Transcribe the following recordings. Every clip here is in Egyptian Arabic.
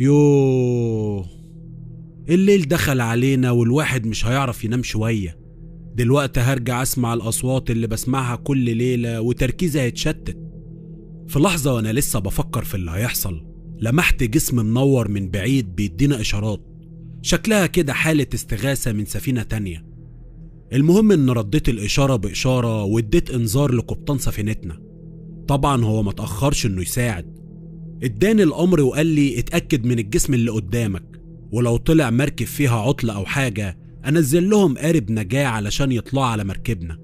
يوه الليل دخل علينا والواحد مش هيعرف ينام شوية دلوقتي هرجع أسمع الأصوات اللي بسمعها كل ليلة وتركيزي هيتشتت في لحظة وأنا لسه بفكر في اللي هيحصل لمحت جسم منور من بعيد بيدينا إشارات شكلها كده حالة استغاثة من سفينة تانية المهم إن رديت الإشارة بإشارة واديت إنذار لقبطان سفينتنا طبعا هو ما تأخرش إنه يساعد اداني الأمر وقال لي اتأكد من الجسم اللي قدامك ولو طلع مركب فيها عطل أو حاجة أنزل لهم قارب نجاة علشان يطلعوا على مركبنا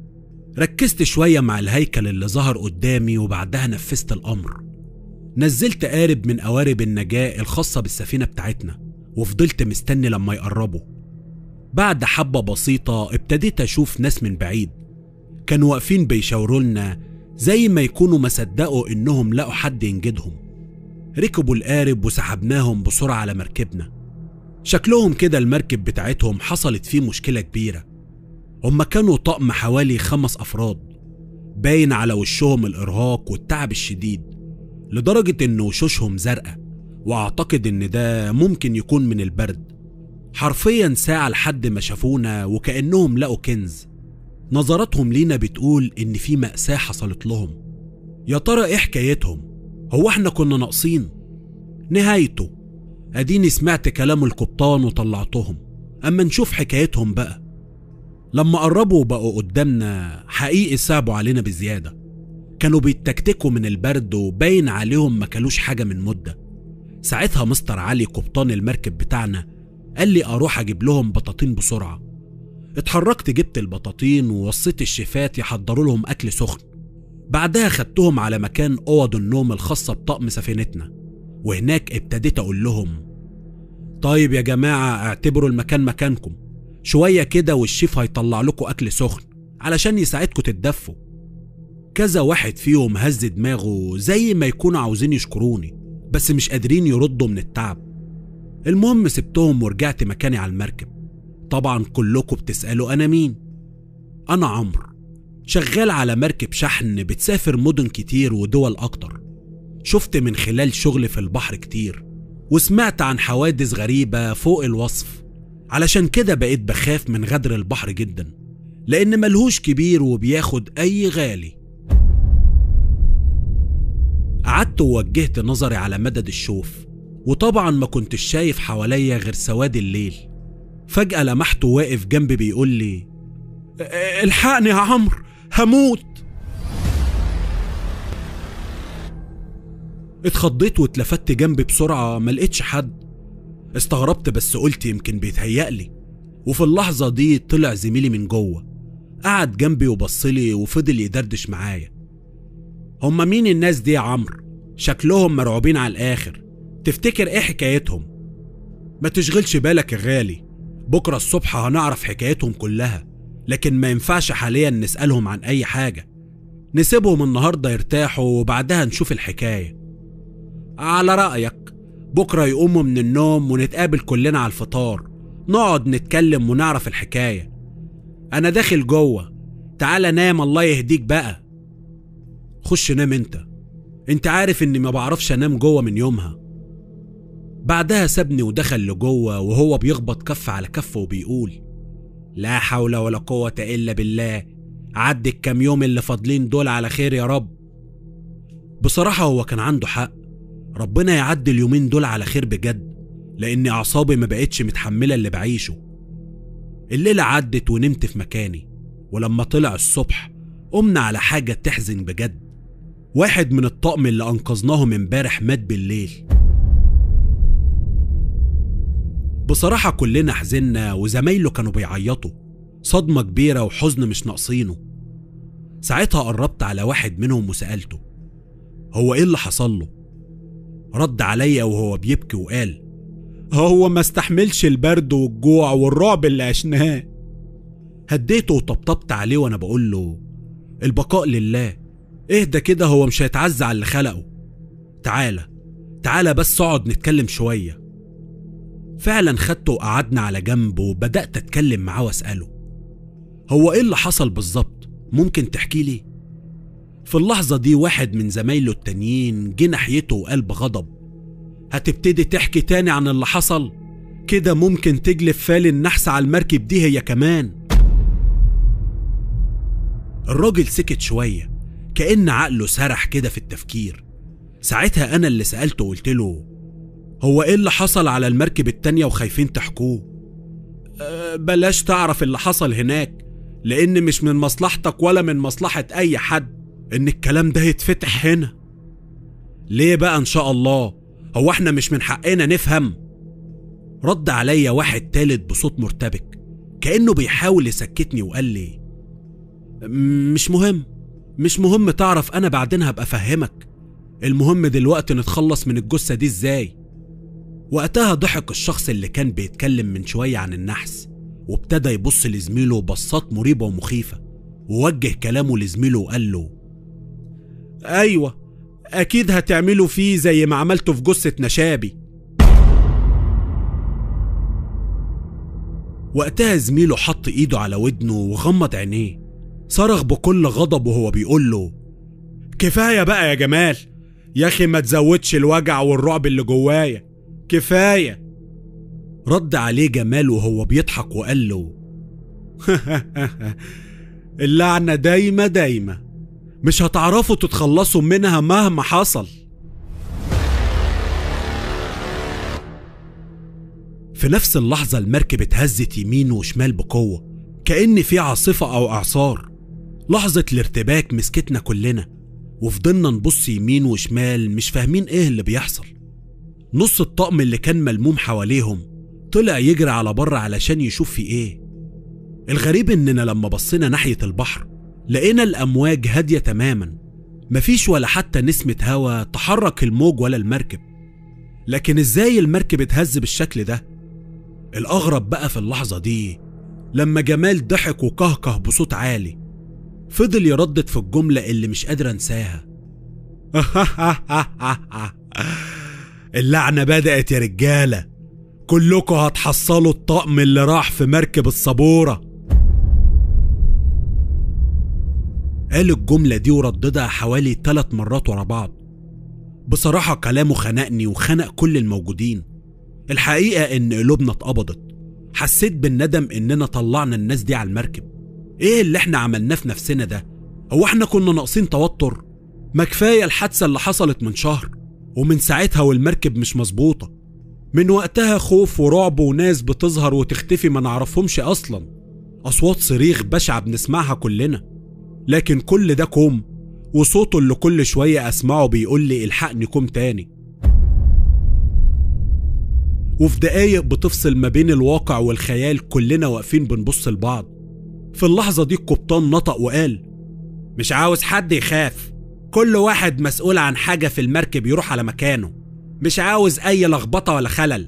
ركزت شوية مع الهيكل اللي ظهر قدامي وبعدها نفذت الأمر نزلت قارب من قوارب النجاة الخاصة بالسفينة بتاعتنا وفضلت مستني لما يقربوا بعد حبة بسيطة ابتديت أشوف ناس من بعيد كانوا واقفين بيشاوروا لنا زي ما يكونوا ما صدقوا إنهم لقوا حد ينجدهم ركبوا القارب وسحبناهم بسرعة على مركبنا شكلهم كده المركب بتاعتهم حصلت فيه مشكلة كبيرة هما كانوا طقم حوالي خمس أفراد باين على وشهم الإرهاق والتعب الشديد لدرجة إن وشوشهم زرقاء وأعتقد إن ده ممكن يكون من البرد حرفيا ساعة لحد ما شافونا وكأنهم لقوا كنز نظراتهم لينا بتقول إن في مأساة حصلت لهم يا ترى إيه حكايتهم هو إحنا كنا ناقصين نهايته أديني سمعت كلام القبطان وطلعتهم أما نشوف حكايتهم بقى لما قربوا وبقوا قدامنا حقيقي صعبوا علينا بزيادة كانوا بيتكتكوا من البرد وباين عليهم ما كلوش حاجة من مدة ساعتها مستر علي قبطان المركب بتاعنا قال لي أروح أجيب لهم بطاطين بسرعة اتحركت جبت البطاطين ووصيت الشيفات يحضروا لهم أكل سخن بعدها خدتهم على مكان أوض النوم الخاصة بطقم سفينتنا وهناك ابتديت أقول لهم طيب يا جماعة اعتبروا المكان مكانكم شوية كده والشيف هيطلع لكم أكل سخن علشان يساعدكم تتدفوا كذا واحد فيهم هز دماغه زي ما يكونوا عاوزين يشكروني بس مش قادرين يردوا من التعب المهم سبتهم ورجعت مكاني على المركب طبعا كلكم بتسألوا أنا مين أنا عمرو شغال على مركب شحن بتسافر مدن كتير ودول أكتر شفت من خلال شغل في البحر كتير وسمعت عن حوادث غريبة فوق الوصف علشان كده بقيت بخاف من غدر البحر جدا لأن ملهوش كبير وبياخد أي غالي قعدت ووجهت نظري على مدد الشوف وطبعا ما كنتش شايف حواليا غير سواد الليل فجأة لمحته واقف جنبي بيقول لي الحقني يا عمرو هموت اتخضيت واتلفت جنبي بسرعة ما لقيتش حد استغربت بس قلت يمكن بيتهيألي وفي اللحظة دي طلع زميلي من جوه قعد جنبي وبصلي وفضل يدردش معايا هما مين الناس دي يا عمرو شكلهم مرعوبين على الآخر تفتكر ايه حكايتهم ما تشغلش بالك يا غالي بكرة الصبح هنعرف حكايتهم كلها لكن ما ينفعش حاليا نسألهم عن أي حاجة نسيبهم النهاردة يرتاحوا وبعدها نشوف الحكاية على رأيك بكرة يقوموا من النوم ونتقابل كلنا على الفطار نقعد نتكلم ونعرف الحكاية أنا داخل جوه تعالى نام الله يهديك بقى خش نام انت انت عارف اني ما بعرفش انام جوه من يومها بعدها سابني ودخل لجوه وهو بيخبط كف على كف وبيقول لا حول ولا قوة إلا بالله عدي الكام يوم اللي فاضلين دول على خير يا رب بصراحة هو كان عنده حق ربنا يعدي اليومين دول على خير بجد لأن أعصابي ما بقتش متحملة اللي بعيشه الليلة عدت ونمت في مكاني ولما طلع الصبح قمنا على حاجة تحزن بجد واحد من الطقم اللي أنقذناهم امبارح مات بالليل بصراحة كلنا حزنا وزمايله كانوا بيعيطوا صدمة كبيرة وحزن مش ناقصينه ساعتها قربت على واحد منهم وسألته هو ايه اللي حصل له رد عليا وهو بيبكي وقال هو ما استحملش البرد والجوع والرعب اللي عشناه هديته وطبطبت عليه وانا بقول له البقاء لله اهدى كده هو مش هيتعزى على اللي خلقه تعالى تعالى بس اقعد نتكلم شويه فعلا خدته وقعدنا على جنب وبدأت أتكلم معاه وأسأله هو إيه اللي حصل بالظبط؟ ممكن تحكي لي؟ في اللحظة دي واحد من زمايله التانيين جه ناحيته وقال بغضب هتبتدي تحكي تاني عن اللي حصل كده ممكن تجلب فال النحس على المركب دي هي كمان الراجل سكت شوية كأن عقله سرح كده في التفكير ساعتها أنا اللي سألته وقلت له هو إيه اللي حصل على المركب التانية وخايفين تحكوه أه بلاش تعرف اللي حصل هناك لأن مش من مصلحتك ولا من مصلحة أي حد إن الكلام ده يتفتح هنا ليه بقى إن شاء الله هو إحنا مش من حقنا نفهم رد عليا واحد تالت بصوت مرتبك كأنه بيحاول يسكتني وقال لي مش مهم مش مهم تعرف أنا بعدين هبقى أفهمك المهم دلوقتي نتخلص من الجثة دي إزاي وقتها ضحك الشخص اللي كان بيتكلم من شوية عن النحس وابتدى يبص لزميله بصات مريبة ومخيفة ووجه كلامه لزميله وقال له أيوة أكيد هتعملوا فيه زي ما عملتوا في جثة نشابي وقتها زميله حط ايده على ودنه وغمض عينيه صرخ بكل غضب وهو بيقول له كفاية بقى يا جمال يا أخي ما تزودش الوجع والرعب اللي جوايا كفاية رد عليه جمال وهو بيضحك وقال له اللعنة دايمة دايمة مش هتعرفوا تتخلصوا منها مهما حصل في نفس اللحظة المركب اتهزت يمين وشمال بقوة كأن في عاصفة أو إعصار لحظة الارتباك مسكتنا كلنا وفضلنا نبص يمين وشمال مش فاهمين ايه اللي بيحصل نص الطقم اللي كان ملموم حواليهم طلع يجري على بره علشان يشوف في ايه الغريب اننا لما بصينا ناحية البحر لقينا الامواج هادية تماما مفيش ولا حتى نسمة هوا تحرك الموج ولا المركب لكن ازاي المركب اتهز بالشكل ده الاغرب بقى في اللحظة دي لما جمال ضحك وكهكه بصوت عالي فضل يردد في الجملة اللي مش قادر انساها اللعنة بدأت يا رجالة كلكم هتحصلوا الطقم اللي راح في مركب الصبورة قال الجملة دي ورددها حوالي ثلاث مرات ورا بعض بصراحة كلامه خنقني وخنق كل الموجودين الحقيقة إن قلوبنا اتقبضت حسيت بالندم إننا طلعنا الناس دي على المركب إيه اللي إحنا عملناه في نفسنا ده هو إحنا كنا ناقصين توتر ما كفاية الحادثة اللي حصلت من شهر ومن ساعتها والمركب مش مظبوطة من وقتها خوف ورعب وناس بتظهر وتختفي ما نعرفهمش أصلا أصوات صريخ بشعة بنسمعها كلنا لكن كل ده كوم وصوته اللي كل شوية أسمعه بيقول لي الحقني كوم تاني وفي دقايق بتفصل ما بين الواقع والخيال كلنا واقفين بنبص لبعض في اللحظة دي القبطان نطق وقال مش عاوز حد يخاف كل واحد مسؤول عن حاجة في المركب يروح على مكانه مش عاوز أي لخبطة ولا خلل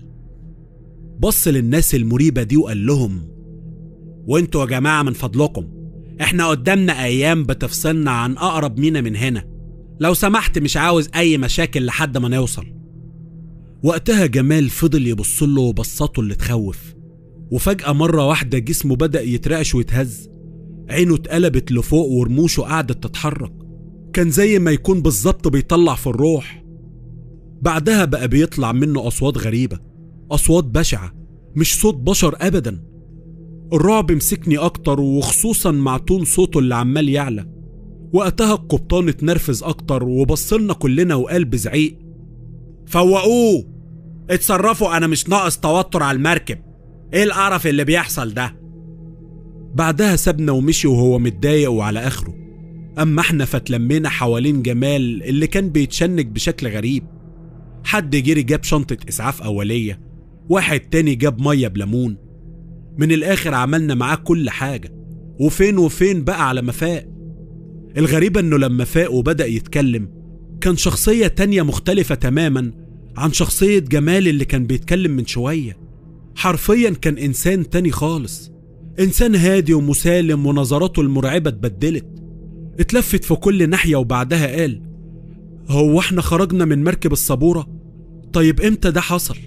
بص للناس المريبة دي وقال لهم وانتوا يا جماعة من فضلكم احنا قدامنا أيام بتفصلنا عن أقرب مينا من هنا لو سمحت مش عاوز أي مشاكل لحد ما نوصل وقتها جمال فضل يبص له بصاته اللي تخوف وفجأة مرة واحدة جسمه بدأ يترعش ويتهز عينه اتقلبت لفوق ورموشه قعدت تتحرك كان زي ما يكون بالظبط بيطلع في الروح بعدها بقى بيطلع منه أصوات غريبة أصوات بشعة مش صوت بشر أبدا الرعب مسكني أكتر وخصوصا مع تون صوته اللي عمال يعلى وقتها القبطان اتنرفز أكتر وبصلنا كلنا وقال بزعيق فوقوه اتصرفوا أنا مش ناقص توتر على المركب ايه القرف اللي بيحصل ده بعدها سابنا ومشي وهو متضايق وعلى اخره اما احنا فتلمينا حوالين جمال اللي كان بيتشنج بشكل غريب حد جري جاب شنطة اسعاف اولية واحد تاني جاب مية بليمون من الاخر عملنا معاه كل حاجة وفين وفين بقى على ما فاق الغريبة انه لما فاق وبدأ يتكلم كان شخصية تانية مختلفة تماما عن شخصية جمال اللي كان بيتكلم من شوية حرفيا كان انسان تاني خالص انسان هادي ومسالم ونظراته المرعبه اتبدلت اتلفت في كل ناحيه وبعدها قال هو احنا خرجنا من مركب الصبوره طيب امتى ده حصل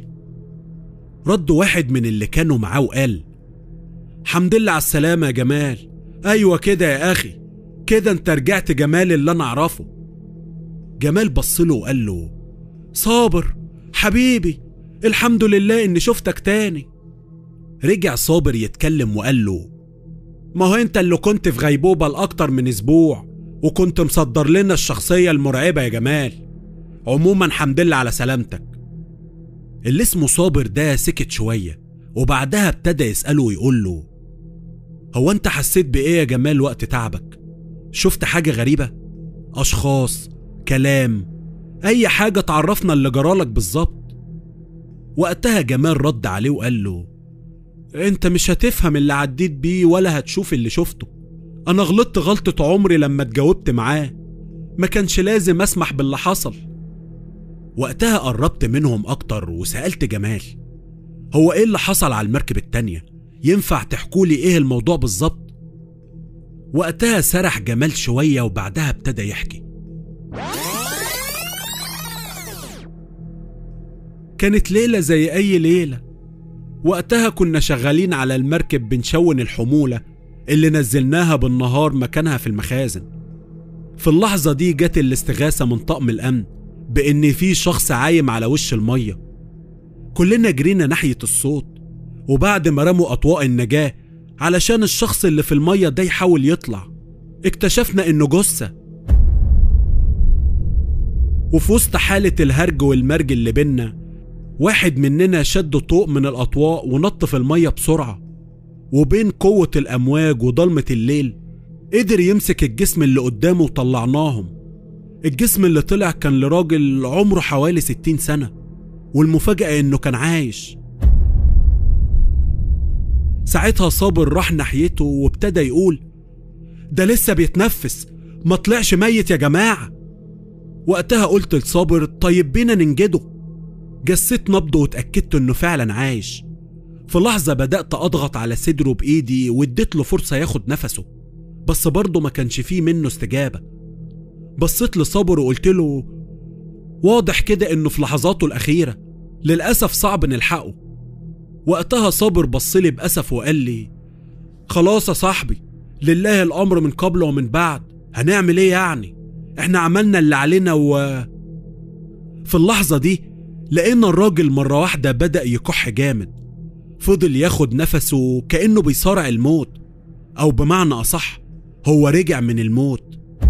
رد واحد من اللي كانوا معاه وقال حمد لله على السلامه يا جمال ايوه كده يا اخي كده انت رجعت جمال اللي انا اعرفه جمال بصله وقال له صابر حبيبي الحمد لله اني شفتك تاني رجع صابر يتكلم وقال له ما هو انت اللي كنت في غيبوبة لأكتر من اسبوع وكنت مصدر لنا الشخصية المرعبة يا جمال عموما حمد لله على سلامتك اللي اسمه صابر ده سكت شوية وبعدها ابتدى يسأله ويقول له هو انت حسيت بإيه يا جمال وقت تعبك شفت حاجة غريبة أشخاص كلام أي حاجة تعرفنا اللي جرالك بالظبط وقتها جمال رد عليه وقال له انت مش هتفهم اللي عديت بيه ولا هتشوف اللي شفته انا غلطت غلطة عمري لما اتجاوبت معاه ما كانش لازم اسمح باللي حصل وقتها قربت منهم اكتر وسألت جمال هو ايه اللي حصل على المركب التانية ينفع تحكولي ايه الموضوع بالظبط وقتها سرح جمال شوية وبعدها ابتدى يحكي كانت ليلة زي أي ليلة وقتها كنا شغالين على المركب بنشون الحمولة اللي نزلناها بالنهار مكانها في المخازن في اللحظة دي جت الاستغاثة من طقم الأمن بإن في شخص عايم على وش المية كلنا جرينا ناحية الصوت وبعد ما رموا أطواق النجاة علشان الشخص اللي في المية ده يحاول يطلع اكتشفنا إنه جثة وفي وسط حالة الهرج والمرج اللي بينا واحد مننا شد طوق من الأطواق ونط في المية بسرعة وبين قوة الأمواج وضلمة الليل قدر يمسك الجسم اللي قدامه وطلعناهم الجسم اللي طلع كان لراجل عمره حوالي ستين سنة والمفاجأة إنه كان عايش ساعتها صابر راح ناحيته وابتدى يقول ده لسه بيتنفس ما طلعش ميت يا جماعة وقتها قلت لصابر طيب بينا ننجده جسيت نبضه واتأكدت انه فعلا عايش في لحظة بدأت أضغط على صدره بإيدي واديت له فرصة ياخد نفسه بس برضه ما كانش فيه منه استجابة بصيت لصابر وقلت له واضح كده انه في لحظاته الأخيرة للأسف صعب نلحقه وقتها صابر بصلي بأسف وقال لي خلاص يا صاحبي لله الأمر من قبل ومن بعد هنعمل ايه يعني احنا عملنا اللي علينا و في اللحظة دي لقينا الراجل مرة واحدة بدأ يكح جامد فضل ياخد نفسه كأنه بيصارع الموت أو بمعنى أصح هو رجع من الموت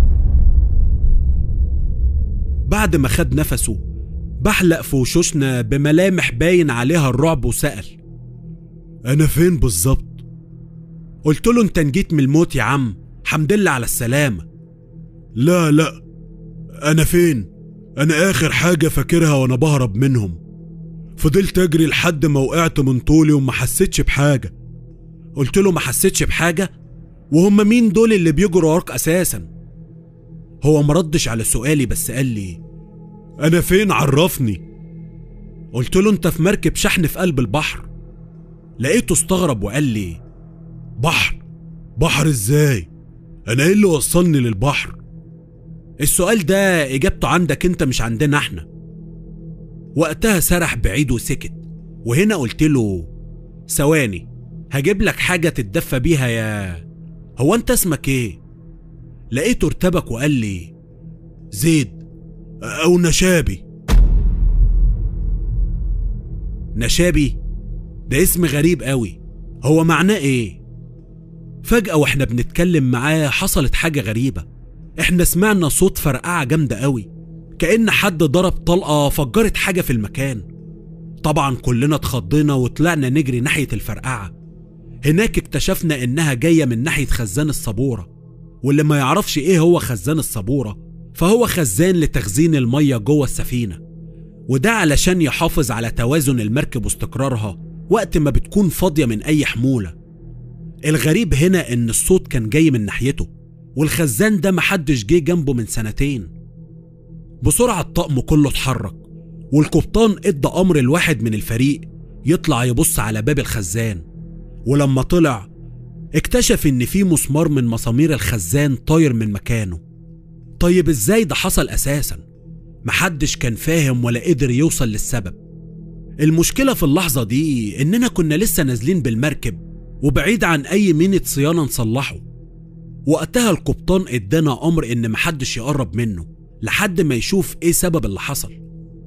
بعد ما خد نفسه بحلق في وشوشنا بملامح باين عليها الرعب وسأل أنا فين بالظبط؟ قلت له أنت نجيت من الموت يا عم حمد لله على السلامة لا لا أنا فين؟ أنا آخر حاجة فاكرها وأنا بهرب منهم فضلت أجري لحد ما وقعت من طولي وما حسيتش بحاجة قلت له ما حسيتش بحاجة وهم مين دول اللي بيجروا وراك أساسا هو مردش على سؤالي بس قال لي أنا فين عرفني قلت له أنت في مركب شحن في قلب البحر لقيته استغرب وقال لي بحر بحر ازاي انا ايه اللي وصلني للبحر السؤال ده اجابته عندك انت مش عندنا احنا وقتها سرح بعيد وسكت وهنا قلت له ثواني هجيب لك حاجة تتدفى بيها يا هو انت اسمك ايه لقيته ارتبك وقال لي زيد او نشابي نشابي ده اسم غريب قوي هو معناه ايه فجأة واحنا بنتكلم معاه حصلت حاجة غريبة احنا سمعنا صوت فرقعة جامدة قوي كأن حد ضرب طلقة فجرت حاجة في المكان طبعا كلنا اتخضينا وطلعنا نجري ناحية الفرقعة هناك اكتشفنا انها جاية من ناحية خزان الصبورة واللي ما يعرفش ايه هو خزان الصبورة فهو خزان لتخزين المية جوه السفينة وده علشان يحافظ على توازن المركب واستقرارها وقت ما بتكون فاضية من أي حمولة الغريب هنا إن الصوت كان جاي من ناحيته والخزان ده محدش جه جنبه من سنتين بسرعة الطقم كله اتحرك والقبطان ادى أمر الواحد من الفريق يطلع يبص على باب الخزان ولما طلع اكتشف إن في مسمار من مسامير الخزان طاير من مكانه طيب ازاي ده حصل أساسا محدش كان فاهم ولا قدر يوصل للسبب المشكلة في اللحظة دي إننا كنا لسه نازلين بالمركب وبعيد عن أي مينة صيانة نصلحه وقتها القبطان ادانا أمر إن محدش يقرب منه لحد ما يشوف إيه سبب اللي حصل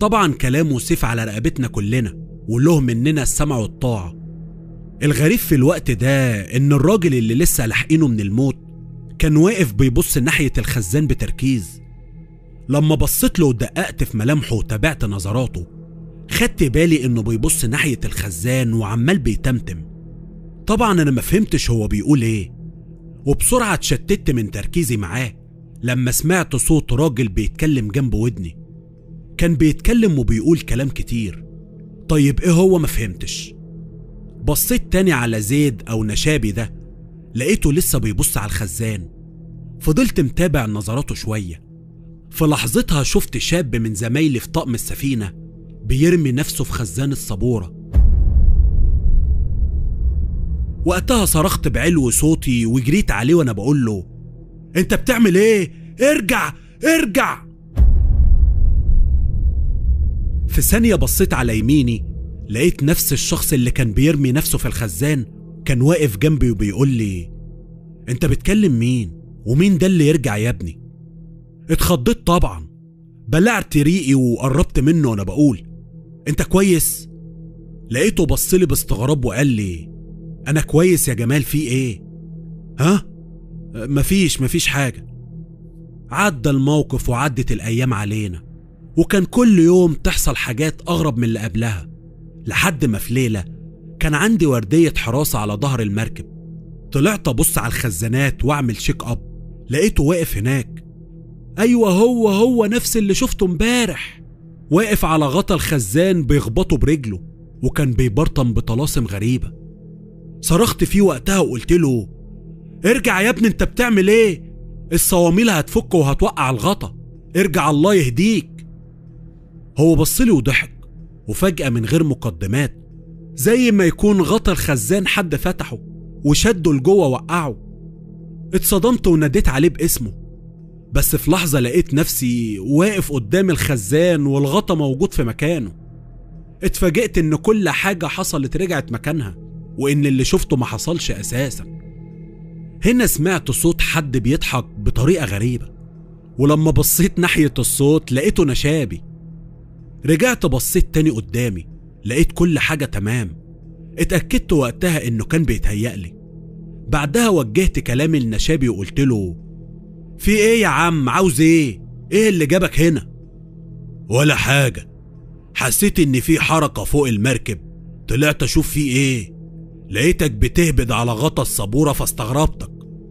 طبعا كلامه سيف على رقبتنا كلنا وله مننا السمع والطاعة الغريب في الوقت ده إن الراجل اللي لسه لاحقينه من الموت كان واقف بيبص ناحية الخزان بتركيز لما بصيت له ودققت في ملامحه وتابعت نظراته خدت بالي إنه بيبص ناحية الخزان وعمال بيتمتم طبعا أنا ما فهمتش هو بيقول إيه وبسرعة اتشتت من تركيزي معاه لما سمعت صوت راجل بيتكلم جنب ودني كان بيتكلم وبيقول كلام كتير طيب ايه هو ما فهمتش بصيت تاني على زيد او نشابي ده لقيته لسه بيبص على الخزان فضلت متابع نظراته شوية في لحظتها شفت شاب من زمايلي في طقم السفينة بيرمي نفسه في خزان الصبورة وقتها صرخت بعلو صوتي وجريت عليه وانا بقول له انت بتعمل ايه ارجع ارجع في ثانية بصيت على يميني لقيت نفس الشخص اللي كان بيرمي نفسه في الخزان كان واقف جنبي وبيقول لي انت بتكلم مين ومين ده اللي يرجع يا ابني اتخضيت طبعا بلعت ريقي وقربت منه وانا بقول انت كويس لقيته بصلي باستغراب وقال لي انا كويس يا جمال في ايه ها مفيش مفيش حاجه عدى الموقف وعدت الايام علينا وكان كل يوم تحصل حاجات اغرب من اللي قبلها لحد ما في ليله كان عندي ورديه حراسه على ظهر المركب طلعت ابص على الخزانات واعمل شيك اب لقيته واقف هناك ايوه هو هو نفس اللي شفته امبارح واقف على غطا الخزان بيخبطه برجله وكان بيبرطم بطلاسم غريبه صرخت فيه وقتها وقلت له ارجع يا ابني انت بتعمل ايه الصواميل هتفك وهتوقع الغطا ارجع الله يهديك هو بصلي وضحك وفجأة من غير مقدمات زي ما يكون غطا الخزان حد فتحه وشده لجوه وقعه اتصدمت وناديت عليه باسمه بس في لحظة لقيت نفسي واقف قدام الخزان والغطا موجود في مكانه اتفاجئت ان كل حاجة حصلت رجعت مكانها وان اللي شفته ما حصلش اساسا هنا سمعت صوت حد بيضحك بطريقة غريبة ولما بصيت ناحية الصوت لقيته نشابي رجعت بصيت تاني قدامي لقيت كل حاجة تمام اتأكدت وقتها انه كان بيتهيألي بعدها وجهت كلامي لنشابي وقلت له في ايه يا عم عاوز ايه ايه اللي جابك هنا ولا حاجة حسيت ان في حركة فوق المركب طلعت اشوف في ايه لقيتك بتهبد على غطا السبورة فاستغربتك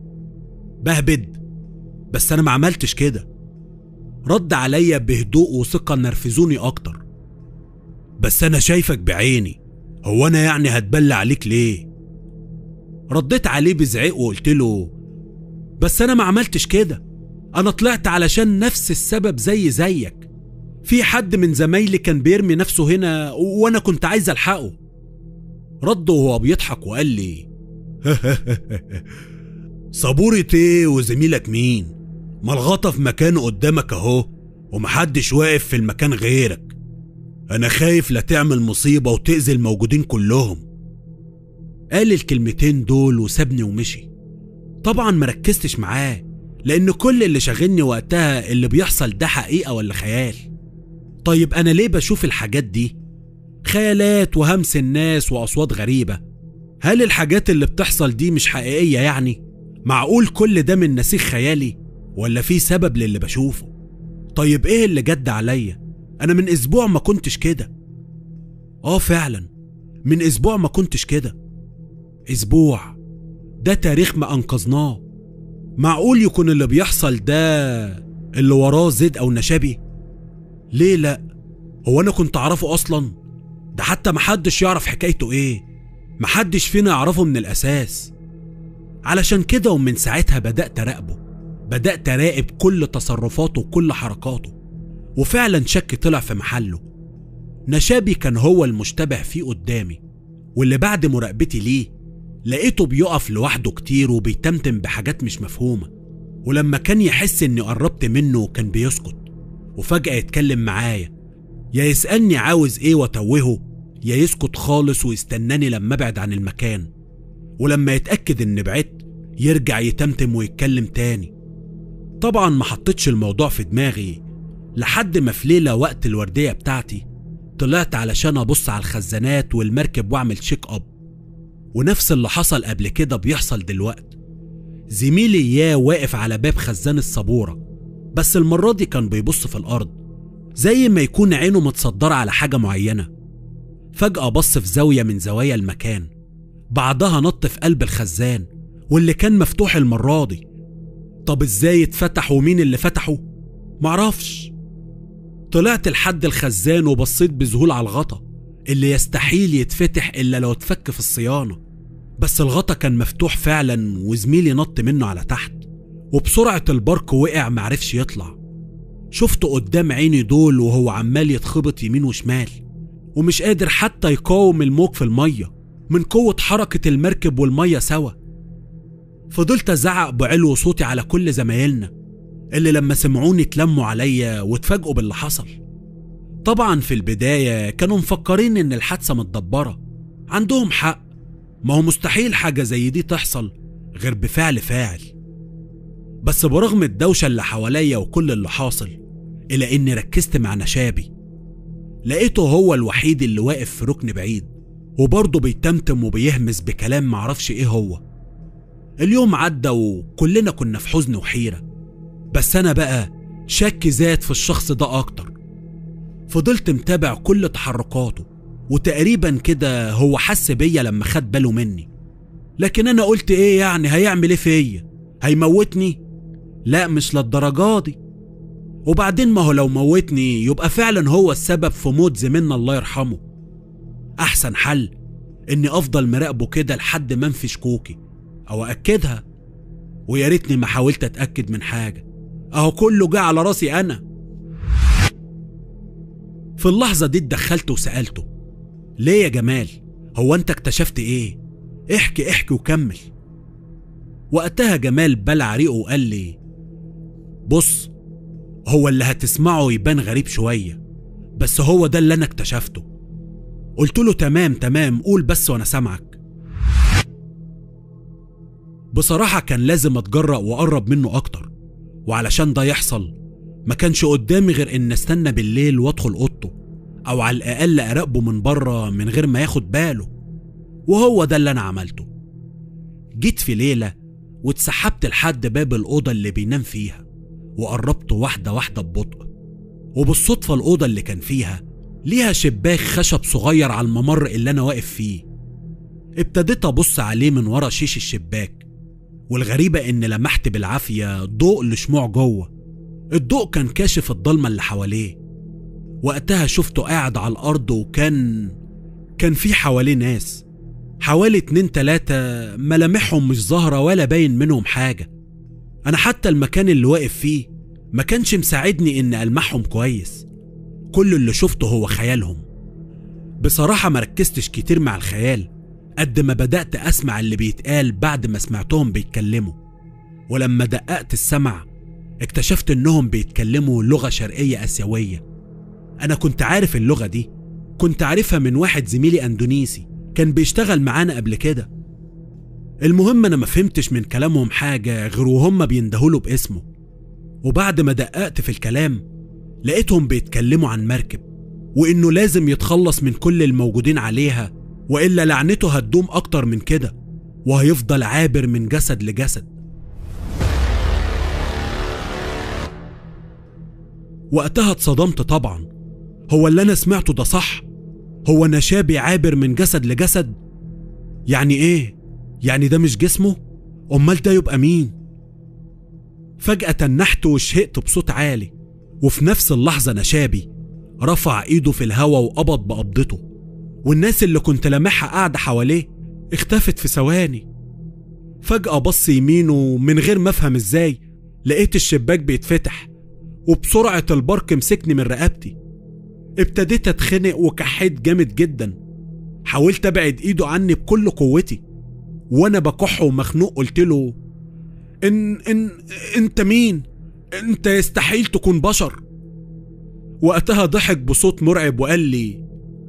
بهبد بس انا ما عملتش كده رد عليا بهدوء وثقة نرفزوني اكتر بس انا شايفك بعيني هو انا يعني هتبلى عليك ليه رديت عليه بزعيق وقلت له بس انا ما عملتش كده انا طلعت علشان نفس السبب زي زيك في حد من زمايلي كان بيرمي نفسه هنا وانا كنت عايز الحقه رد وهو بيضحك وقال لي صبورة ايه وزميلك مين ما الغطا في مكانه قدامك اهو ومحدش واقف في المكان غيرك انا خايف لا تعمل مصيبة وتأذي الموجودين كلهم قال الكلمتين دول وسابني ومشي طبعا مركزتش معاه لان كل اللي شاغلني وقتها اللي بيحصل ده حقيقة ولا خيال طيب انا ليه بشوف الحاجات دي خيالات وهمس الناس واصوات غريبة هل الحاجات اللي بتحصل دي مش حقيقية يعني معقول كل ده من نسيج خيالي ولا في سبب للي بشوفه طيب ايه اللي جد عليا انا من اسبوع ما كنتش كده اه فعلا من اسبوع ما كنتش كده اسبوع ده تاريخ ما انقذناه معقول يكون اللي بيحصل ده اللي وراه زيد او نشابي ليه لا هو انا كنت اعرفه اصلا ده حتى محدش يعرف حكايته ايه محدش فينا يعرفه من الاساس علشان كده ومن ساعتها بدأت أراقبه بدأت أراقب كل تصرفاته وكل حركاته وفعلا شك طلع في محله نشابي كان هو المشتبه فيه قدامي واللي بعد مراقبتي ليه لقيته بيقف لوحده كتير وبيتمتم بحاجات مش مفهومة ولما كان يحس اني قربت منه كان بيسكت وفجأة يتكلم معايا يا يسألني عاوز ايه واتوهه يا يسكت خالص ويستناني لما ابعد عن المكان ولما يتأكد اني بعدت يرجع يتمتم ويتكلم تاني طبعا ما حطيتش الموضوع في دماغي لحد ما في ليلة وقت الوردية بتاعتي طلعت علشان أبص على الخزانات والمركب وأعمل تشيك أب ونفس اللي حصل قبل كده بيحصل دلوقت زميلي إياه واقف على باب خزان السبورة بس المرة دي كان بيبص في الأرض زي ما يكون عينه متصدرة على حاجة معينة فجأة بص في زاوية من زوايا المكان بعدها نط في قلب الخزان واللي كان مفتوح المرة دي طب ازاي اتفتح ومين اللي فتحه؟ معرفش طلعت لحد الخزان وبصيت بذهول على الغطا اللي يستحيل يتفتح إلا لو اتفك في الصيانة بس الغطا كان مفتوح فعلا وزميلي نط منه على تحت وبسرعة البرق وقع معرفش يطلع شفته قدام عيني دول وهو عمال يتخبط يمين وشمال ومش قادر حتى يقاوم الموج في المية من قوة حركة المركب والمية سوا فضلت أزعق بعلو صوتي على كل زمايلنا اللي لما سمعوني اتلموا عليا واتفاجئوا باللي حصل طبعا في البداية كانوا مفكرين إن الحادثة متدبرة عندهم حق ما هو مستحيل حاجة زي دي تحصل غير بفعل فاعل بس برغم الدوشة اللي حواليا وكل اللي حاصل إلا إني ركزت مع نشابي لقيته هو الوحيد اللي واقف في ركن بعيد وبرضه بيتمتم وبيهمس بكلام معرفش إيه هو اليوم عدى وكلنا كنا في حزن وحيرة بس أنا بقى شك زاد في الشخص ده أكتر فضلت متابع كل تحركاته وتقريبا كده هو حس بيا لما خد باله مني لكن أنا قلت إيه يعني هيعمل إيه فيا هيموتني لا مش للدرجة دي وبعدين ما هو لو موتني يبقى فعلا هو السبب في موت زميلنا الله يرحمه أحسن حل إني أفضل مراقبه كده لحد ما انفي شكوكي أو أكدها ويا ريتني ما حاولت أتأكد من حاجة أهو كله جه على راسي أنا في اللحظة دي اتدخلت وسألته ليه يا جمال هو أنت اكتشفت إيه احكي احكي وكمل وقتها جمال بلع ريقه وقال لي بص هو اللي هتسمعه يبان غريب شوية بس هو ده اللي أنا اكتشفته قلت له تمام تمام قول بس وأنا سامعك بصراحة كان لازم أتجرأ وأقرب منه أكتر وعلشان ده يحصل ما كانش قدامي غير إن استنى بالليل وأدخل أوضته أو على الأقل أراقبه من بره من غير ما ياخد باله وهو ده اللي أنا عملته جيت في ليلة واتسحبت لحد باب الأوضة اللي بينام فيها وقربت واحدة واحدة ببطء وبالصدفة الأوضة اللي كان فيها ليها شباك خشب صغير على الممر اللي أنا واقف فيه ابتديت أبص عليه من ورا شيش الشباك والغريبة إن لمحت بالعافية ضوء لشموع جوه الضوء كان كاشف الضلمة اللي حواليه وقتها شفته قاعد على الأرض وكان كان في حواليه ناس حوالي اتنين تلاتة ملامحهم مش ظاهرة ولا باين منهم حاجة أنا حتى المكان اللي واقف فيه ما كانش مساعدني إن ألمحهم كويس كل اللي شفته هو خيالهم بصراحة ما ركزتش كتير مع الخيال قد ما بدأت أسمع اللي بيتقال بعد ما سمعتهم بيتكلموا ولما دققت السمع اكتشفت إنهم بيتكلموا لغة شرقية آسيوية أنا كنت عارف اللغة دي كنت عارفها من واحد زميلي أندونيسي كان بيشتغل معانا قبل كده المهم أنا ما فهمتش من كلامهم حاجة غير وهم بيندهوله باسمه وبعد ما دققت في الكلام لقيتهم بيتكلموا عن مركب وإنه لازم يتخلص من كل الموجودين عليها وإلا لعنته هتدوم أكتر من كده وهيفضل عابر من جسد لجسد وقتها اتصدمت طبعا هو اللي أنا سمعته ده صح هو نشابي عابر من جسد لجسد يعني إيه يعني ده مش جسمه أمال ده يبقى مين فجأة تنحت وشهقت بصوت عالي وفي نفس اللحظة نشابي رفع ايده في الهوا وقبض بقبضته والناس اللي كنت لامحها قاعدة حواليه اختفت في ثواني فجأة بص يمينه من غير ما افهم ازاي لقيت الشباك بيتفتح وبسرعة البرق مسكني من رقبتي ابتديت اتخنق وكحيت جامد جدا حاولت ابعد ايده عني بكل قوتي وانا بكح ومخنوق قلت له ان ان انت مين انت يستحيل تكون بشر وقتها ضحك بصوت مرعب وقال لي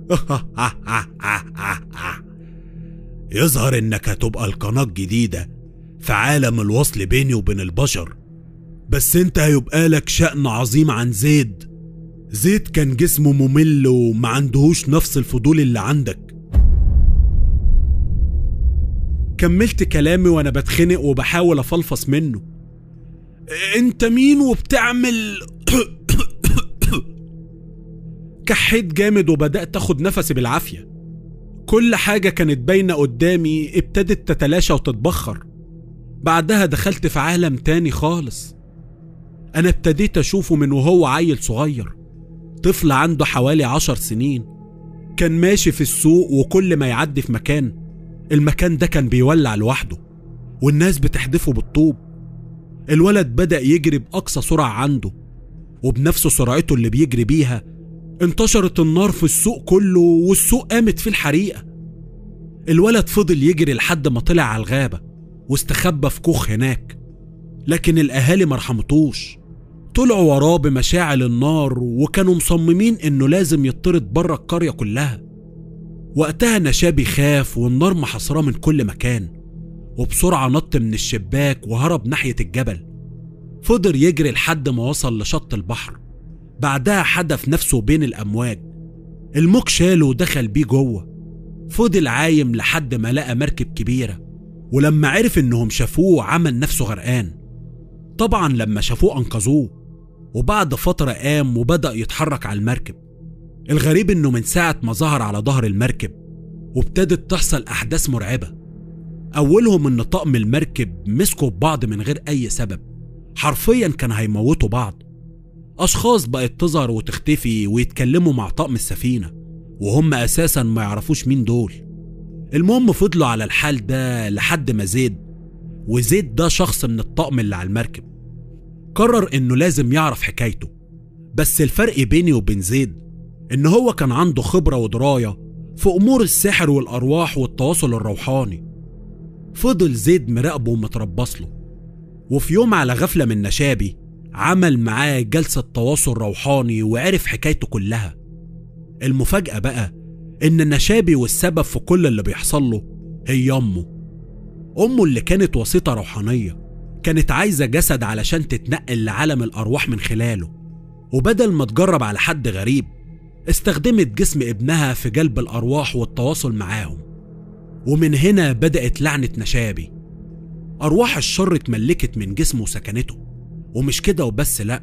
يظهر انك هتبقى القناة الجديدة في عالم الوصل بيني وبين البشر بس انت هيبقى لك شأن عظيم عن زيد زيد كان جسمه ممل وما عندهوش نفس الفضول اللي عندك كملت كلامي وانا بتخنق وبحاول افلفص منه انت مين وبتعمل كحيت جامد وبدأت اخد نفسي بالعافية كل حاجة كانت باينة قدامي ابتدت تتلاشى وتتبخر بعدها دخلت في عالم تاني خالص أنا ابتديت أشوفه من وهو عيل صغير طفل عنده حوالي عشر سنين كان ماشي في السوق وكل ما يعدي في مكان المكان ده كان بيولع لوحده والناس بتحدفه بالطوب الولد بدأ يجري بأقصى سرعة عنده وبنفس سرعته اللي بيجري بيها انتشرت النار في السوق كله والسوق قامت فيه الحريقة الولد فضل يجري لحد ما طلع على الغابة واستخبى في كوخ هناك لكن الأهالي مرحمتوش طلعوا وراه بمشاعل النار وكانوا مصممين انه لازم يطرد بره القرية كلها وقتها نشابي خاف والنار محاصراه من كل مكان وبسرعة نط من الشباك وهرب ناحية الجبل فضل يجري لحد ما وصل لشط البحر بعدها حدف نفسه بين الأمواج الموج شاله ودخل بيه جوه فضل عايم لحد ما لقى مركب كبيرة ولما عرف انهم شافوه عمل نفسه غرقان طبعا لما شافوه انقذوه وبعد فترة قام وبدأ يتحرك على المركب الغريب انه من ساعة ما ظهر على ظهر المركب وابتدت تحصل احداث مرعبة اولهم ان طقم المركب مسكوا ببعض من غير اي سبب حرفيا كان هيموتوا بعض اشخاص بقت تظهر وتختفي ويتكلموا مع طقم السفينة وهم اساسا ما يعرفوش مين دول المهم فضلوا على الحال ده لحد ما زيد وزيد ده شخص من الطقم اللي على المركب قرر انه لازم يعرف حكايته بس الفرق بيني وبين زيد ان هو كان عنده خبرة ودراية في امور السحر والارواح والتواصل الروحاني فضل زيد مراقبه ومتربص له وفي يوم على غفلة من نشابي عمل معاه جلسة تواصل روحاني وعرف حكايته كلها المفاجأة بقى إن النشابي والسبب في كل اللي بيحصل له هي أمه أمه اللي كانت وسيطة روحانية كانت عايزة جسد علشان تتنقل لعالم الأرواح من خلاله وبدل ما تجرب على حد غريب استخدمت جسم ابنها في جلب الأرواح والتواصل معاهم ومن هنا بدأت لعنة نشابي أرواح الشر اتملكت من جسمه وسكنته ومش كده وبس لأ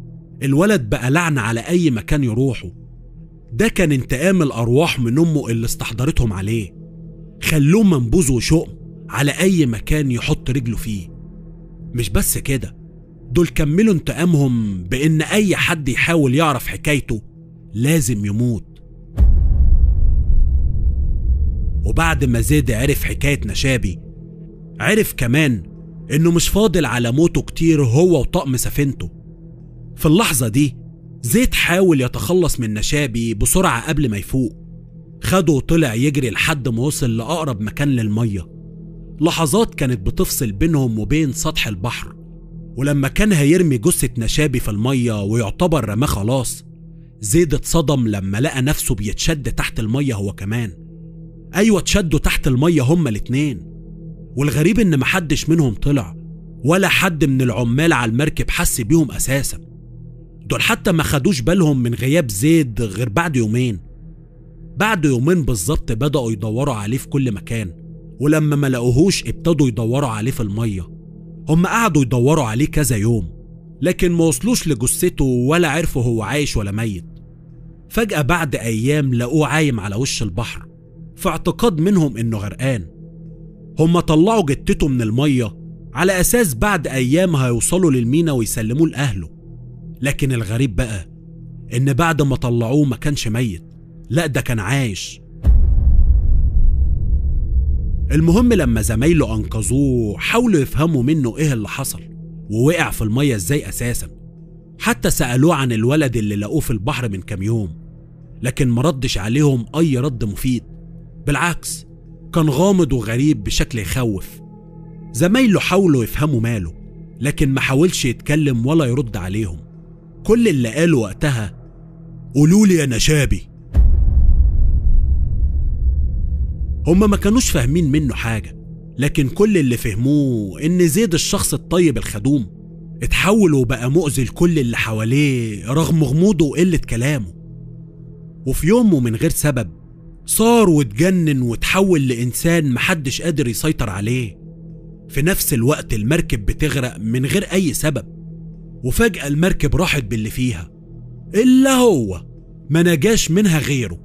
الولد بقى لعنة على أي مكان يروحه ده كان انتقام الأرواح من أمه اللي استحضرتهم عليه خلوه منبوذ وشؤم على أي مكان يحط رجله فيه مش بس كده دول كملوا انتقامهم بإن أي حد يحاول يعرف حكايته لازم يموت وبعد ما زيد عرف حكاية نشابي عرف كمان إنه مش فاضل على موته كتير هو وطقم سفينته في اللحظة دي زيد حاول يتخلص من نشابي بسرعة قبل ما يفوق خده وطلع يجري لحد ما وصل لأقرب مكان للمية لحظات كانت بتفصل بينهم وبين سطح البحر ولما كان هيرمي جثة نشابي في المية ويعتبر رماه خلاص زيد اتصدم لما لقى نفسه بيتشد تحت المية هو كمان أيوة اتشدوا تحت المية هما الاتنين والغريب إن محدش منهم طلع ولا حد من العمال على المركب حس بيهم أساسا دول حتى ما خدوش بالهم من غياب زيد غير بعد يومين بعد يومين بالظبط بدأوا يدوروا عليه في كل مكان ولما ما لقوهوش ابتدوا يدوروا عليه في المية هم قعدوا يدوروا عليه كذا يوم لكن ما وصلوش لجثته ولا عرفوا هو عايش ولا ميت فجأة بعد أيام لقوه عايم على وش البحر في اعتقاد منهم إنه غرقان هم طلعوا جتته من المية على أساس بعد أيام هيوصلوا للمينا ويسلموه لأهله لكن الغريب بقى إن بعد ما طلعوه ما كانش ميت لا ده كان عايش المهم لما زمايله أنقذوه حاولوا يفهموا منه إيه اللي حصل ووقع في المية إزاي أساسا حتى سألوه عن الولد اللي لقوه في البحر من كام يوم لكن مردش عليهم أي رد مفيد بالعكس كان غامض وغريب بشكل يخوف زمايله حاولوا يفهموا ماله لكن ما حاولش يتكلم ولا يرد عليهم كل اللي قاله وقتها قولوا لي يا نشابي هما ما كانوش فاهمين منه حاجة لكن كل اللي فهموه إن زيد الشخص الطيب الخدوم اتحول وبقى مؤذي لكل اللي حواليه رغم غموضه وقلة كلامه وفي يوم ومن غير سبب صار واتجنن وتحول لإنسان محدش قادر يسيطر عليه في نفس الوقت المركب بتغرق من غير أي سبب وفجأة المركب راحت باللي فيها إلا هو ما نجاش منها غيره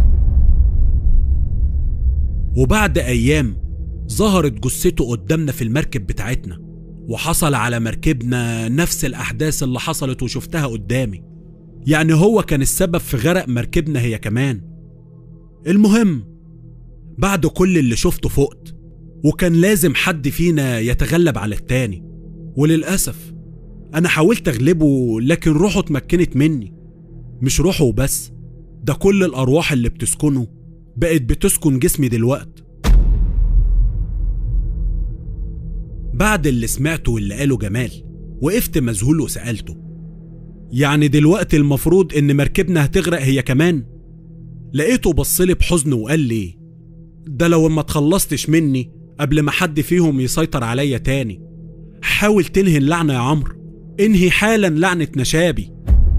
وبعد أيام ظهرت جثته قدامنا في المركب بتاعتنا وحصل على مركبنا نفس الأحداث اللي حصلت وشفتها قدامي يعني هو كان السبب في غرق مركبنا هي كمان المهم بعد كل اللي شفته فقت وكان لازم حد فينا يتغلب على التاني وللأسف أنا حاولت أغلبه لكن روحه اتمكنت مني مش روحه وبس ده كل الأرواح اللي بتسكنه بقت بتسكن جسمي دلوقت بعد اللي سمعته واللي قاله جمال وقفت مذهول وسألته يعني دلوقتي المفروض إن مركبنا هتغرق هي كمان لقيته بصلي بحزن وقال لي ده لو ما تخلصتش مني قبل ما حد فيهم يسيطر عليا تاني حاول تنهي اللعنة يا عمرو انهي حالا لعنة نشابي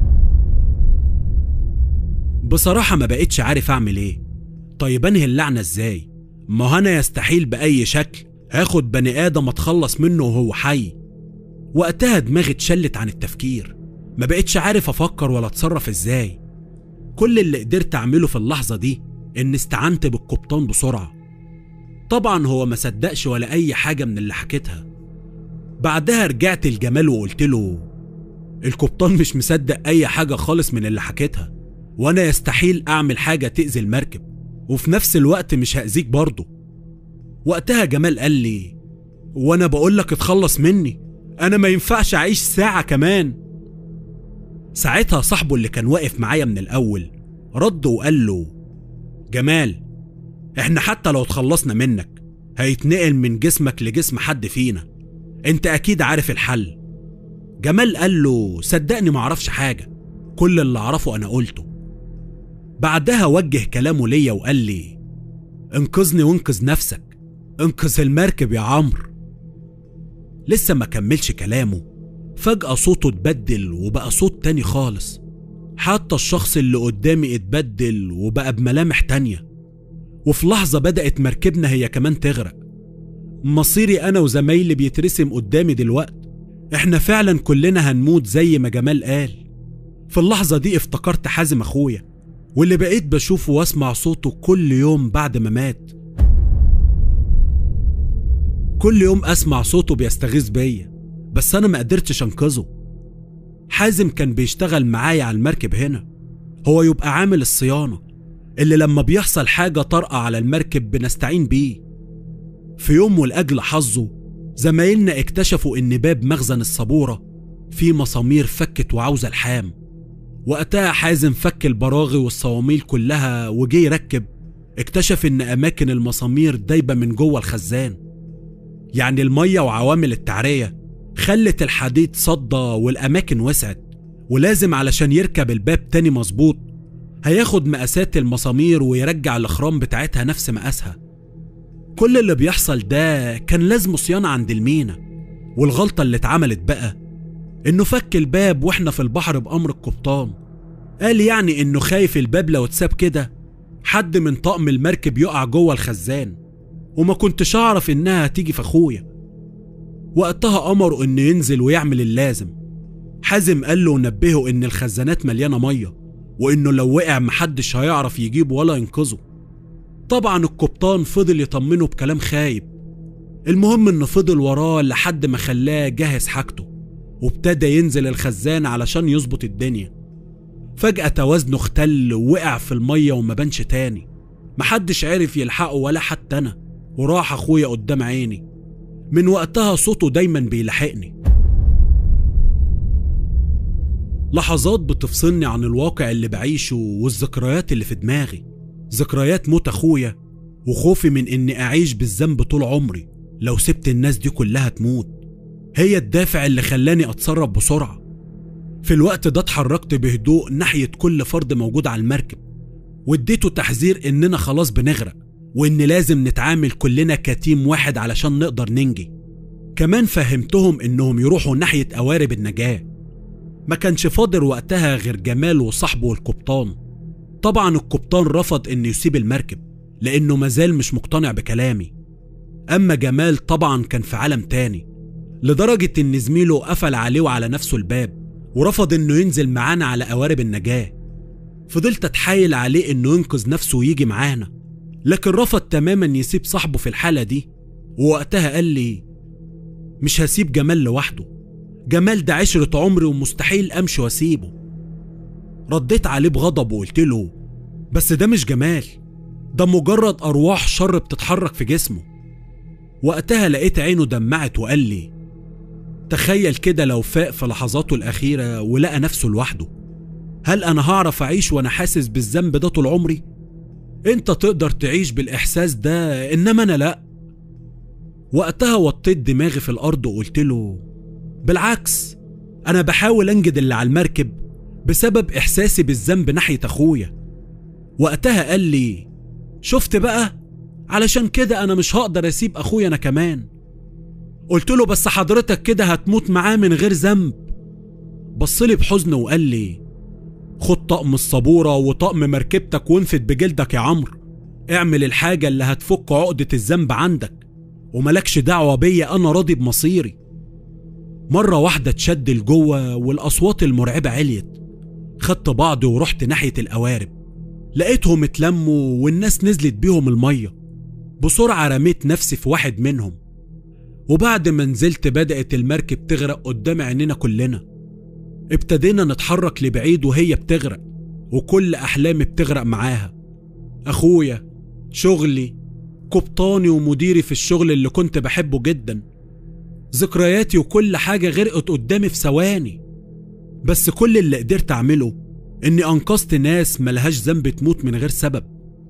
بصراحة ما بقتش عارف أعمل إيه طيب أنهي اللعنة إزاي ما أنا يستحيل بأي شكل هاخد بني آدم أتخلص منه وهو حي وقتها دماغي اتشلت عن التفكير ما بقتش عارف أفكر ولا أتصرف إزاي كل اللي قدرت أعمله في اللحظة دي إن استعنت بالقبطان بسرعة طبعا هو ما صدقش ولا أي حاجة من اللي حكيتها بعدها رجعت لجمال وقلت له القبطان مش مصدق أي حاجة خالص من اللي حكيتها وأنا يستحيل أعمل حاجة تأذي المركب وفي نفس الوقت مش هأذيك برضه وقتها جمال قال لي وأنا بقول لك اتخلص مني أنا ما ينفعش أعيش ساعة كمان ساعتها صاحبه اللي كان واقف معايا من الأول رد وقال له جمال احنا حتى لو اتخلصنا منك هيتنقل من جسمك لجسم حد فينا انت اكيد عارف الحل جمال قال له صدقني معرفش حاجة كل اللي اعرفه انا قلته بعدها وجه كلامه ليا وقال لي انقذني وانقذ نفسك انقذ المركب يا عمرو لسه ما كملش كلامه فجأة صوته اتبدل وبقى صوت تاني خالص حتى الشخص اللي قدامي اتبدل وبقى بملامح تانية وفي لحظة بدأت مركبنا هي كمان تغرق مصيري أنا وزمايلي بيترسم قدامي دلوقت احنا فعلا كلنا هنموت زي ما جمال قال في اللحظة دي افتكرت حازم أخويا واللي بقيت بشوفه واسمع صوته كل يوم بعد ما مات كل يوم اسمع صوته بيستغيث بيا بس انا ما قدرتش انقذه حازم كان بيشتغل معايا على المركب هنا هو يبقى عامل الصيانة اللي لما بيحصل حاجة طارئة على المركب بنستعين بيه في يوم ولأجل حظه زمايلنا اكتشفوا إن باب مخزن الصبورة فيه مسامير فكت وعاوزة الحام وقتها حازم فك البراغي والصواميل كلها وجه يركب اكتشف إن أماكن المسامير دايبة من جوه الخزان يعني المية وعوامل التعرية خلت الحديد صدى والأماكن وسعت ولازم علشان يركب الباب تاني مظبوط هياخد مقاسات المسامير ويرجع الأخرام بتاعتها نفس مقاسها كل اللي بيحصل ده كان لازمه صيانة عند المينا والغلطة اللي اتعملت بقى إنه فك الباب وإحنا في البحر بأمر القبطان قال يعني إنه خايف الباب لو اتساب كده حد من طقم المركب يقع جوه الخزان وما كنتش أعرف إنها هتيجي في أخويا وقتها أمره إنه ينزل ويعمل اللازم حازم قال له ونبهه إن الخزانات مليانة مية وإنه لو وقع محدش هيعرف يجيبه ولا ينقذه طبعا القبطان فضل يطمنه بكلام خايب المهم إنه فضل وراه لحد ما خلاه جهز حاجته وابتدى ينزل الخزان علشان يظبط الدنيا فجأة توازنه اختل ووقع في المية وما بانش تاني محدش عرف يلحقه ولا حتى أنا وراح أخويا قدام عيني من وقتها صوته دايما بيلاحقني لحظات بتفصلني عن الواقع اللي بعيشه والذكريات اللي في دماغي ذكريات موت أخويا وخوفي من إني أعيش بالذنب طول عمري لو سبت الناس دي كلها تموت هي الدافع اللي خلاني أتصرف بسرعة في الوقت ده اتحركت بهدوء ناحية كل فرد موجود على المركب واديته تحذير إننا خلاص بنغرق وإن لازم نتعامل كلنا كتيم واحد علشان نقدر ننجي كمان فهمتهم إنهم يروحوا ناحية قوارب النجاة ما كانش فاضل وقتها غير جمال وصاحبه والقبطان طبعا القبطان رفض إنه يسيب المركب لأنه مازال مش مقتنع بكلامي أما جمال طبعا كان في عالم تاني لدرجة إن زميله قفل عليه وعلى نفسه الباب ورفض إنه ينزل معانا على قوارب النجاة فضلت أتحايل عليه إنه ينقذ نفسه ويجي معانا لكن رفض تماما يسيب صاحبه في الحالة دي ووقتها قال لي مش هسيب جمال لوحده جمال ده عشرة عمري ومستحيل أمشي وأسيبه رديت عليه بغضب وقلت له بس ده مش جمال ده مجرد أرواح شر بتتحرك في جسمه وقتها لقيت عينه دمعت وقال لي تخيل كده لو فاق في لحظاته الأخيرة ولقى نفسه لوحده هل أنا هعرف أعيش وأنا حاسس بالذنب ده طول عمري؟ أنت تقدر تعيش بالإحساس ده إنما أنا لأ وقتها وطيت دماغي في الأرض وقلت له بالعكس أنا بحاول أنجد اللي على المركب بسبب إحساسي بالذنب ناحية أخويا وقتها قال لي شفت بقى علشان كده أنا مش هقدر أسيب أخويا أنا كمان قلت له بس حضرتك كده هتموت معاه من غير ذنب بصلي بحزن وقال لي خد طقم الصبورة وطقم مركبتك وانفد بجلدك يا عمرو اعمل الحاجة اللي هتفك عقدة الذنب عندك وملكش دعوة بيا أنا راضي بمصيري مرة واحدة اتشد لجوه والأصوات المرعبة عليت خدت بعضي ورحت ناحية القوارب لقيتهم اتلموا والناس نزلت بيهم المية بسرعة رميت نفسي في واحد منهم وبعد ما نزلت بدأت المركب تغرق قدام عينينا كلنا ابتدينا نتحرك لبعيد وهي بتغرق وكل أحلامي بتغرق معاها أخويا شغلي قبطاني ومديري في الشغل اللي كنت بحبه جدا ذكرياتي وكل حاجة غرقت قدامي في ثواني بس كل اللي قدرت أعمله إني أنقذت ناس ملهاش ذنب تموت من غير سبب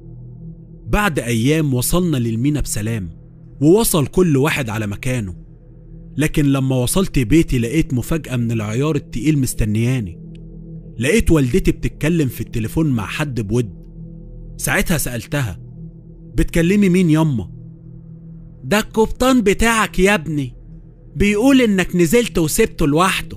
بعد أيام وصلنا للمينا بسلام ووصل كل واحد على مكانه لكن لما وصلت بيتي لقيت مفاجأة من العيار التقيل مستنياني لقيت والدتي بتتكلم في التليفون مع حد بود ساعتها سألتها بتكلمي مين يما ده القبطان بتاعك يا ابني بيقول انك نزلت وسبته لوحده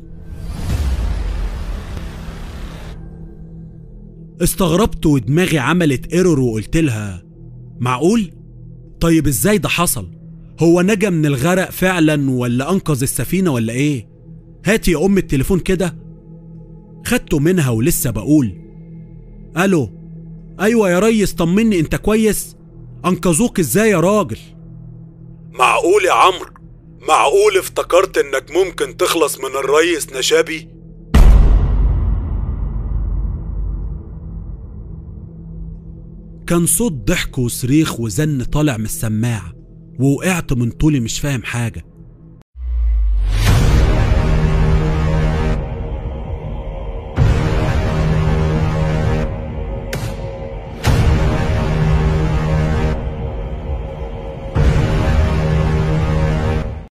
استغربت ودماغي عملت ايرور وقلت لها معقول طيب ازاي ده حصل هو نجا من الغرق فعلا ولا انقذ السفينه ولا ايه هاتي يا ام التليفون كده خدته منها ولسه بقول الو ايوه يا ريس طمني انت كويس انقذوك ازاي يا راجل معقول يا عمرو معقول افتكرت انك ممكن تخلص من الريس نشابي كان صوت ضحك وصريخ وزن طالع من السماعة ووقعت من طولي مش فاهم حاجة